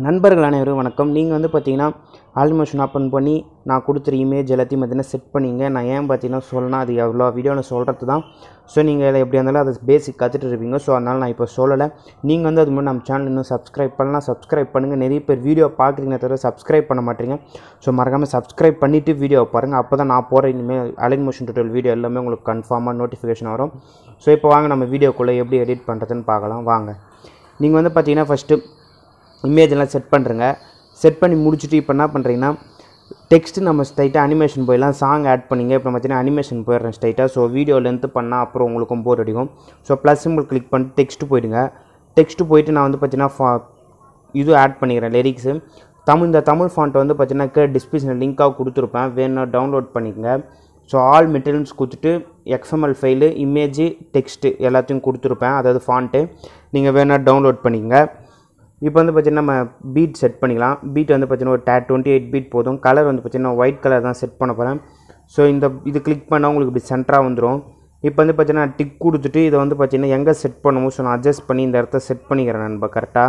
நண்பர்கள் அனைவரும் வணக்கம் நீங்கள் வந்து பார்த்தீங்கன்னா ஆல்மோஷன் ஓப்பன் பண்ணி நான் கொடுத்துற இமேஜ் எல்லாத்தையும் பார்த்தீங்கன்னா செட் பண்ணிங்க நான் ஏன் பார்த்தீங்கன்னா சொல்லணும் அது எவ்வளோ வீடியோவில் சொல்கிறது தான் ஸோ நீங்கள் எப்படி இருந்தாலும் அதை பேசிக் கற்றுட்டு இருப்பீங்க ஸோ அதனால் நான் இப்போ சொல்லலை நீங்கள் வந்து அது மாதிரி நம்ம சேனல் இன்னும் சப்ஸ்கிரைப் பண்ணலாம் சப்ஸ்கிரைப் பண்ணுங்கள் நிறைய பேர் வீடியோ பார்க்குறீங்க தவிர சப்ஸ்கிரைப் பண்ண மாட்டீங்க ஸோ மறக்காமல் சப்ஸ்கிரைப் பண்ணிவிட்டு வீடியோ பாருங்கள் அப்போ தான் நான் போகிற இனிமேல் அலைன் மோஷன் டூட்டல் வீடியோ எல்லாமே உங்களுக்கு கன்ஃபார்மாக நோட்டிஃபிகேஷன் வரும் ஸோ இப்போ வாங்க நம்ம வீடியோக்குள்ளே எப்படி எடிட் பண்ணுறதுன்னு பார்க்கலாம் வாங்க நீங்கள் வந்து பார்த்தீங்கன்னா ஃபஸ்ட்டு இமேஜ் எல்லாம் செட் பண்ணுறங்க செட் பண்ணி முடிச்சுட்டு இப்போ என்ன பண்ணுறீங்கன்னா டெக்ஸ்ட் நம்ம ஸ்ட்ரைட்டாக அனிமேஷன் போயிடலாம் சாங் ஆட் பண்ணிங்க இப்போ பார்த்தீங்கன்னா அனிமேஷன் போயிடுறேன் ஸ்ட்ரைட்டாக ஸோ வீடியோ லென்த்து பண்ணால் அப்புறம் உங்களுக்கும் போர் அடிக்கும் ஸோ ப்ளஸ் சிம்பிள் கிளிக் பண்ணிட்டு டெக்ஸ்ட்டு போயிடுங்க டெக்ஸ்ட்டு போயிட்டு நான் வந்து பார்த்தீங்கன்னா ஃபா இது ஆட் பண்ணிக்கிறேன் லிரிக்ஸு தமிழ் இந்த தமிழ் ஃபாண்ட்டை வந்து பார்த்தீங்கன்னா கீழே டிஸ்கிரிப்ஷனில் லிங்காக கொடுத்துருப்பேன் வேணும்னா டவுன்லோட் பண்ணிக்கங்க ஸோ ஆல் மெட்டீரியல்ஸ் கொடுத்துட்டு எக்ஸ்எம்எல் ஃபைலு இமேஜு டெக்ஸ்ட்டு எல்லாத்தையும் கொடுத்துருப்பேன் அதாவது ஃபாண்ட்டு நீங்கள் வேணால் டவுன்லோட் பண்ணிக்கங்க இப்போ வந்து பார்த்தீங்கன்னா நம்ம பீட் செட் பண்ணிக்கலாம் பீட் வந்து பார்த்தீங்கன்னா ஒரு டே டுவெண்ட்டி எயிட் பீட் போதும் கலர் வந்து பார்த்தீங்கன்னா ஒயிட் கலர் தான் செட் பண்ண போகிறேன் ஸோ இந்த இது கிளிக் பண்ணால் உங்களுக்கு இப்படி சென்டராக வந்துடும் இப்போ வந்து பார்த்தீங்கன்னா டிக் கொடுத்துட்டு இதை வந்து பார்த்தீங்கன்னா எங்கே செட் பண்ணணும் ஸோ நான் அட்ஜஸ்ட் பண்ணி இந்த இடத்த செட் பண்ணிக்கிறேன் நண்பா கரெக்டாக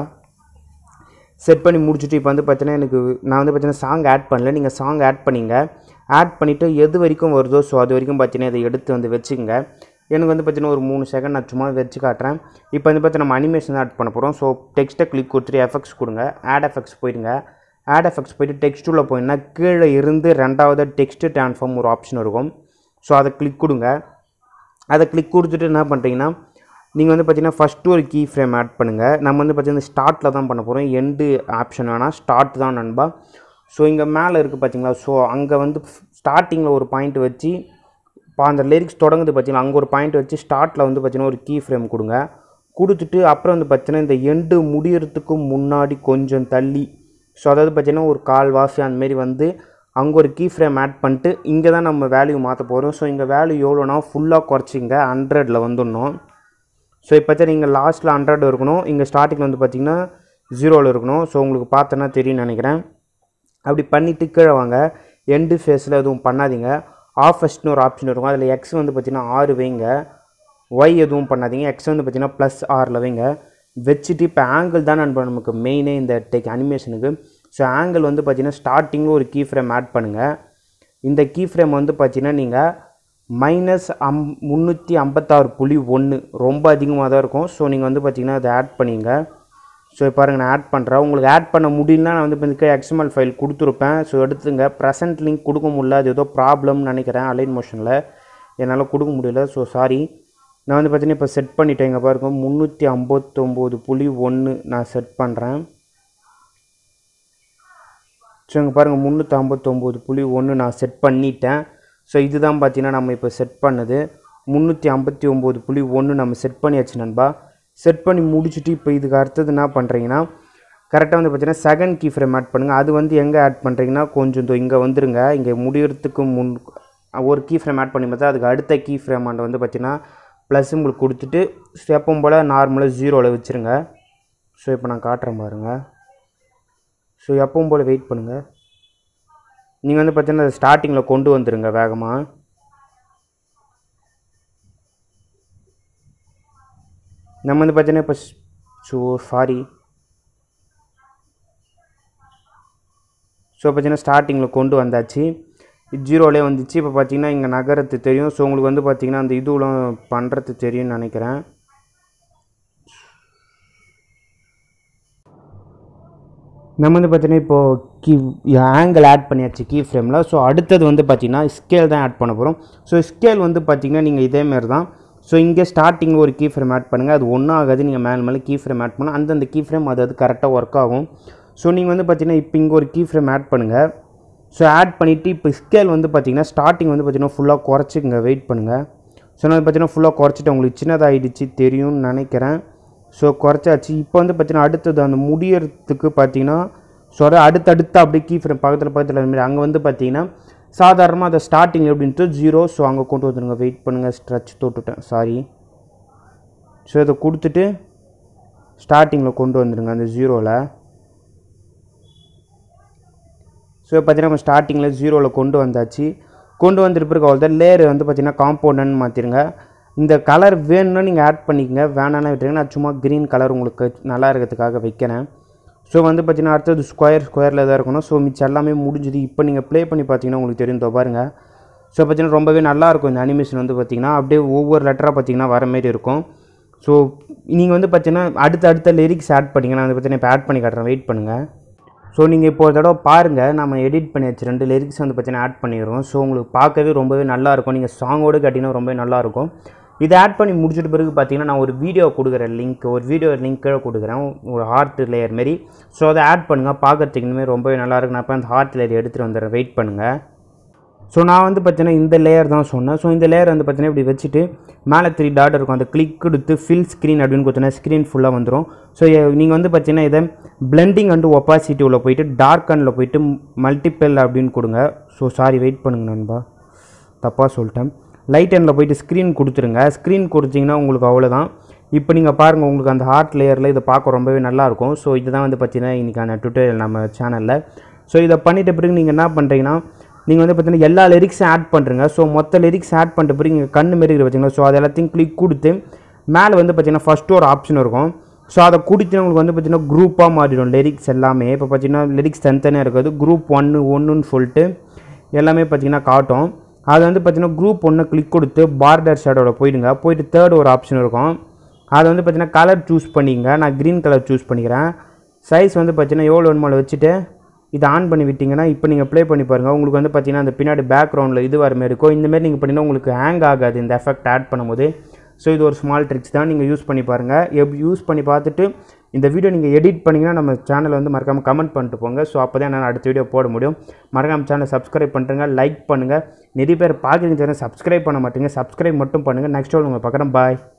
செட் பண்ணி முடிச்சுட்டு இப்போ வந்து பார்த்தீங்கன்னா எனக்கு நான் வந்து பார்த்தீங்கன்னா சாங் ஆட் பண்ணல நீங்கள் சாங் ஆட் பண்ணிங்க ஆட் பண்ணிவிட்டு எது வரைக்கும் வருதோ ஸோ அது வரைக்கும் பார்த்தீங்கன்னா இதை எடுத்து வந்து வச்சுக்கோங்க எனக்கு வந்து பார்த்தீங்கன்னா ஒரு மூணு செகண்ட் நான் சும்மா வச்சு காட்டுறேன் இப்போ வந்து பார்த்தீங்கன்னா நம்ம அனிமேஷன் ஆட் பண்ண போகிறோம் ஸோ டெக்ஸ்ட்டை கிளிக் கொடுத்துட்டு எஃபெக்ட்ஸ் கொடுங்க ஆட் எஃபெக்ட்ஸ் போயிடுங்க ஆட் எஃபெக்ட்ஸ் போயிட்டு டெக்ஸ்ட் உள்ள போயிங்கன்னா கீழே இருந்து ரெண்டாவது டெக்ஸ்ட் ட்ரான்ஸ்ஃபார்ம் ஒரு ஆப்ஷன் இருக்கும் ஸோ அதை கிளிக் கொடுங்க அதை கிளிக் கொடுத்துட்டு என்ன பண்ணுறீங்கன்னா நீங்கள் வந்து பார்த்தீங்கன்னா ஃபஸ்ட்டு ஒரு கீ ஃப்ரேம் ஆட் பண்ணுங்கள் நம்ம வந்து பார்த்தீங்கன்னா ஸ்டார்ட்டில் தான் பண்ண போகிறோம் எண்டு ஆப்ஷன் வேணால் ஸ்டார்ட் தான் நண்பா ஸோ இங்கே மேலே இருக்குது பார்த்தீங்களா ஸோ அங்கே வந்து ஸ்டார்டிங்கில் ஒரு பாயிண்ட் வச்சு இப்போ அந்த லிரிக்ஸ் தொடங்குது பார்த்தீங்களா அங்கே ஒரு பாயிண்ட் வச்சு ஸ்டார்ட்டில் வந்து பார்த்தீங்கன்னா ஒரு கீ ஃப்ரேம் கொடுங்க கொடுத்துட்டு அப்புறம் வந்து பார்த்தீங்கன்னா இந்த எண்டு முடியறதுக்கு முன்னாடி கொஞ்சம் தள்ளி ஸோ அதாவது பார்த்தீங்கன்னா ஒரு கால் வாசி அந்தமாரி வந்து அங்கே ஒரு கீ ஃப்ரேம் ஆட் பண்ணிட்டு இங்கே தான் நம்ம வேல்யூ மாற்ற போகிறோம் ஸோ இங்கே வேல்யூ எவ்வளோனா ஃபுல்லாக குறைச்சிங்க ஹண்ட்ரடில் வந்துடணும் ஸோ இப்போ நீங்கள் லாஸ்ட்டில் ஹண்ட்ரட் இருக்கணும் இங்கே ஸ்டார்டிங்கில் வந்து பார்த்தீங்கன்னா ஜீரோவில் இருக்கணும் ஸோ உங்களுக்கு பார்த்தோன்னா தெரியும்னு நினைக்கிறேன் அப்படி பண்ணிவிட்டு கீழே வாங்க எண்டு ஃபேஸில் எதுவும் பண்ணாதீங்க ஆஃப் ஃபஸ்ட்னு ஒரு ஆப்ஷன் இருக்கும் அதில் எக்ஸ் வந்து பார்த்தீங்கன்னா ஆறு வைங்க ஒய் எதுவும் பண்ணாதீங்க எக்ஸ் வந்து பார்த்தீங்கன்னா ப்ளஸ் ஆறில் வைங்க வச்சுட்டு இப்போ ஆங்கிள் தான் நண்பர் நமக்கு மெயினே இந்த டெக் அனிமேஷனுக்கு ஸோ ஆங்கிள் வந்து பார்த்தீங்கன்னா ஸ்டார்டிங்கில் ஒரு கீ ஃப்ரேம் ஆட் பண்ணுங்கள் இந்த கீ ஃப்ரேம் வந்து பார்த்தீங்கன்னா நீங்கள் மைனஸ் அம் முந்நூற்றி ஐம்பத்தாறு புள்ளி ஒன்று ரொம்ப அதிகமாக தான் இருக்கும் ஸோ நீங்கள் வந்து பார்த்தீங்கன்னா அதை ஆட் பண்ணிங்க ஸோ பாருங்கள் நான் ஆட் பண்ணுறேன் உங்களுக்கு ஆட் பண்ண முடியலனா நான் வந்து இப்போ எக்ஸ்எம்எல் ஃபைல் கொடுத்துருப்பேன் ஸோ எடுத்துங்க ப்ரெசன்ட் லிங்க் கொடுக்க முடியல அது ஏதோ ப்ராப்ளம்னு நினைக்கிறேன் அலைன் மோஷனில் என்னால் கொடுக்க முடியல ஸோ சாரி நான் வந்து பார்த்தீங்கன்னா இப்போ செட் பண்ணிட்டேன் இங்கே பாருங்க முந்நூற்றி ஐம்பத்தொம்போது புள்ளி ஒன்று நான் செட் பண்ணுறேன் ஸோ இங்கே பாருங்கள் முந்நூற்றி ஐம்பத்தொம்போது புள்ளி ஒன்று நான் செட் பண்ணிட்டேன் ஸோ இதுதான் பார்த்தீங்கன்னா நம்ம இப்போ செட் பண்ணது முந்நூற்றி ஐம்பத்தி ஒம்பது புள்ளி ஒன்று நம்ம செட் பண்ணியாச்சு நண்பா செட் பண்ணி முடிச்சுட்டு இப்போ இதுக்கு அடுத்தது என்ன பண்ணுறீங்கன்னா கரெக்டாக வந்து பார்த்தீங்கன்னா செகண்ட் கீ ஃப்ரேம் ஆட் பண்ணுங்கள் அது வந்து எங்கே ஆட் பண்ணுறீங்கன்னா கொஞ்சம் இங்கே வந்துருங்க இங்கே முடியறதுக்கு முன் ஒரு கீ ஃப்ரேம் ஆட் பண்ணி பார்த்தா அதுக்கு அடுத்த கீ ஃப்ரேம் ஆண்ட வந்து பார்த்தீங்கன்னா ப்ளஸ் உங்களுக்கு கொடுத்துட்டு எப்பவும் போல் நார்மலாக ஜீரோவில் வச்சுருங்க ஸோ இப்போ நான் காட்டுறேன் பாருங்கள் ஸோ எப்பவும் போல் வெயிட் பண்ணுங்கள் நீங்கள் வந்து பார்த்தீங்கன்னா ஸ்டார்டிங்கில் கொண்டு வந்துடுங்க வேகமாக நம்ம வந்து பார்த்தீங்கன்னா இப்போ ஸோ சாரி ஸோ பார்த்தீங்கன்னா ஸ்டார்டிங்கில் கொண்டு வந்தாச்சு ஜீரோலே வந்துச்சு இப்போ பார்த்தீங்கன்னா இங்கே நகரத்து தெரியும் ஸோ உங்களுக்கு வந்து பார்த்தீங்கன்னா அந்த இதுவெலாம் பண்ணுறது தெரியும்னு நினைக்கிறேன் நம்ம வந்து பார்த்தீங்கன்னா இப்போது கீ ஆங்கிள் ஆட் பண்ணியாச்சு கீ ஃப்ரேமில் ஸோ அடுத்தது வந்து பார்த்தீங்கன்னா ஸ்கேல் தான் ஆட் பண்ண போகிறோம் ஸோ ஸ்கேல் வந்து பார்த்தீங்கன்னா நீங்கள் இதேமாரி தான் ஸோ இங்கே ஸ்டார்டிங்கில் ஒரு கீ ஃப்ரேம் ஆட் பண்ணுங்கள் அது ஒன்றும் ஆகாது நீங்கள் மேலே மேலே கீ ஃப்ரேம் ஆட் பண்ணால் அந்தந்த கீ ஃப்ரேம் அது அது கரெக்டாக ஒர்க் ஆகும் ஸோ நீங்கள் வந்து பார்த்தீங்கன்னா இப்போ இங்கே ஒரு கீ ஃப்ரேம் ஆட் பண்ணுங்கள் ஸோ ஆட் பண்ணிவிட்டு இப்போ ஸ்கேல் வந்து பார்த்தீங்கன்னா ஸ்டார்டிங் வந்து பார்த்தீங்கன்னா ஃபுல்லாக குறைச்சிங்க வெயிட் பண்ணுங்கள் ஸோ நான் பார்த்தீங்கன்னா ஃபுல்லாக குறைச்சிட்டு உங்களுக்கு சின்னதாகிடுச்சு தெரியும்னு நினைக்கிறேன் ஸோ குறைச்சாச்சு இப்போ வந்து பார்த்தீங்கன்னா அடுத்தது அந்த முடியறதுக்கு பார்த்தீங்கன்னா ஸோ அதை அடுத்தடுத்து அப்படியே கீ ஃப்ரேம் பக்கத்தில் பக்கத்தில் மாதிரி அங்கே வந்து பார்த்தீங்கன்னா சாதாரணமாக அதை ஸ்டார்டிங் எப்படின்ட்டு ஜீரோ ஸோ அங்கே கொண்டு வந்துடுங்க வெயிட் பண்ணுங்கள் ஸ்ட்ரெச் தொட்டுட்டேன் சாரி ஸோ இதை கொடுத்துட்டு ஸ்டார்டிங்கில் கொண்டு வந்துடுங்க அந்த ஜீரோவில் ஸோ பார்த்தீங்கன்னா நம்ம ஸ்டார்டிங்கில் ஜீரோவில் கொண்டு வந்தாச்சு கொண்டு வந்துட்டு பிறகு அவ்வளோ தான் லேயர் வந்து பார்த்தீங்கன்னா காம்பவுண்டன்னு மாற்றிடுங்க இந்த கலர் வேணும்னா நீங்கள் ஆட் பண்ணிக்கங்க வேணான்னா விட்டுருங்க நான் சும்மா க்ரீன் கலர் உங்களுக்கு நல்லா இருக்கிறதுக்காக வைக்கிறேன் ஸோ வந்து பார்த்தீங்கன்னா அடுத்தது ஸ்கொயர் ஸ்கொயரில் தான் இருக்கணும் ஸோ மிச்சம் எல்லாமே முடிஞ்சுது இப்போ நீங்கள் ப்ளே பண்ணி பார்த்தீங்கன்னா உங்களுக்கு தெரியும் இதோ பாருங்கள் ஸோ பார்த்தீங்கன்னா ரொம்பவே நல்லா இருக்கும் இந்த அனிமேஷன் வந்து பார்த்தீங்கன்னா அப்படியே ஒவ்வொரு லெட்டராக பார்த்தீங்கன்னா வர மாரி இருக்கும் ஸோ நீங்கள் வந்து பார்த்தீங்கன்னா அடுத்த அடுத்த லிரிக்ஸ் ஆட் பண்ணிங்கன்னா வந்து பார்த்தீங்கன்னா இப்போ ஆட் பண்ணி காட்டுறேன் வெயிட் பண்ணுங்கள் ஸோ நீங்கள் இப்போ ஒரு தடவை பாருங்கள் நம்ம எடிட் பண்ணி வச்சு ரெண்டு லிரிக்ஸ் வந்து பார்த்தீங்கன்னா ஆட் பண்ணிடுறோம் ஸோ உங்களுக்கு பார்க்கவே ரொம்பவே நல்லா இருக்கும் நீங்கள் சாங்கோடு கேட்டிங்கன்னா ரொம்பவே நல்லாயிருக்கும் இதை ஆட் பண்ணி முடிச்சிட்ட பிறகு பார்த்தீங்கன்னா நான் ஒரு வீடியோ கொடுக்குறேன் லிங்க் ஒரு வீடியோ லிங்க் கீழே கொடுக்குறேன் ஒரு ஹார்ட் லேயர் மாரி ஸோ அதை ஆட் பண்ணுங்கள் பார்க்கறதுக்கு இனிமேல் ரொம்பவே நல்லாயிருக்கும் நான் இப்போ அந்த ஹார்ட் லேயர் எடுத்துகிட்டு வந்துடுறேன் வெயிட் பண்ணுங்கள் ஸோ நான் வந்து பார்த்தீங்கன்னா இந்த லேயர் தான் சொன்னேன் ஸோ இந்த லேயர் வந்து பார்த்தீங்கன்னா இப்படி வச்சுட்டு மேலே த்ரீ டாட் இருக்கும் அந்த கிளிக் கொடுத்து ஃபில் ஸ்க்ரீன் அப்படின்னு கொடுத்தோன்னா ஸ்க்ரீன் ஃபுல்லாக வந்துடும் ஸோ நீங்கள் வந்து பார்த்தீங்கன்னா இதை பிளெண்டிங் அண்டு ஒப்பாசிட்டி உள்ள போயிட்டு டார்க் அண்டில் போயிட்டு மல்டிபிள் அப்படின்னு கொடுங்க ஸோ சாரி வெயிட் பண்ணுங்க நண்பா தப்பாக சொல்லிட்டேன் லைட் எண்டில் போயிட்டு ஸ்க்ரீன் கொடுத்துருங்க ஸ்க்ரீன் கொடுத்தீங்கன்னா உங்களுக்கு அவ்வளோதான் இப்போ நீங்கள் பாருங்கள் உங்களுக்கு அந்த ஹார்ட் லேயரில் இதை பார்க்க ரொம்பவே நல்லாயிருக்கும் ஸோ இதுதான் வந்து பார்த்தீங்கன்னா இன்றைக்கான டுட்டோரியல் நம்ம சேனலில் ஸோ இதை பண்ணிட்ட பிறகு நீங்கள் என்ன பண்ணுறீங்கன்னா நீங்கள் வந்து பார்த்தீங்கன்னா எல்லா லிரிக்ஸும் ஆட் பண்ணுறீங்க ஸோ மொத்த லிரிக்ஸ் ஆட் பண்ணிட்ட பிறகு இங்கே கண்ணு மாரி இருக்குது பார்த்தீங்களா ஸோ அது எல்லாத்தையும் கிளிக் கொடுத்து மேலே வந்து பார்த்தீங்கன்னா ஃபஸ்ட்டு ஒரு ஆப்ஷன் இருக்கும் ஸோ அதை கொடுத்து உங்களுக்கு வந்து பார்த்தீங்கன்னா குரூப்பாக மாறிடும் லிரிக்ஸ் எல்லாமே இப்போ பார்த்தீங்கன்னா லிரிக்ஸ் தனித்தனியாக இருக்காது குரூப் ஒன்று ஒன்றுன்னு சொல்லிட்டு எல்லாமே பார்த்தீங்கன்னா காட்டும் அது வந்து பார்த்தீங்கன்னா குரூப் ஒன்று கிளிக் கொடுத்து பார்டர் ஷேடோட போயிடுங்க போயிட்டு தேர்ட் ஒரு ஆப்ஷன் இருக்கும் அதை வந்து பார்த்தீங்கன்னா கலர் சூஸ் பண்ணிங்க நான் க்ரீன் கலர் சூஸ் பண்ணிக்கிறேன் சைஸ் வந்து பார்த்தீங்கன்னா எவ்வளோ வேணுமோ வச்சுட்டு இதை ஆன் பண்ணி விட்டிங்கன்னா இப்போ நீங்கள் ப்ளே பண்ணி பாருங்கள் உங்களுக்கு வந்து பார்த்தீங்கன்னா அந்த பின்னாடி பேக்ரவுண்டில் இது வர மாதிரி இருக்கும் இந்தமாரி நீங்கள் பண்ணிங்கன்னா உங்களுக்கு ஹேங் ஆகாது இந்த எஃபெக்ட் ஆட் பண்ணும்போது ஸோ இது ஒரு ஸ்மால் ட்ரிக்ஸ் தான் நீங்கள் யூஸ் பண்ணி பாருங்கள் எப்படி யூஸ் பண்ணி பார்த்துட்டு இந்த வீடியோ நீங்கள் எடிட் பண்ணிங்கன்னா நம்ம சேனலை வந்து மறக்காமல் கமெண்ட் பண்ணிட்டு போங்க ஸோ அப்போ தான் நான் அடுத்த வீடியோ போட முடியும் மறக்காம சேனலை சப்ஸ்கிரைப் பண்ணுறங்க லைக் பண்ணுங்கள் நிறைய பேர் பார்க்குறீங்க சேனல் சப்ஸ்கிரைப் பண்ண மாட்டீங்க சப்ஸ்கிரைப் மட்டும் பண்ணுங்கள் நெக்ஸ்ட் உங்களை பார்க்குறேன் பாய்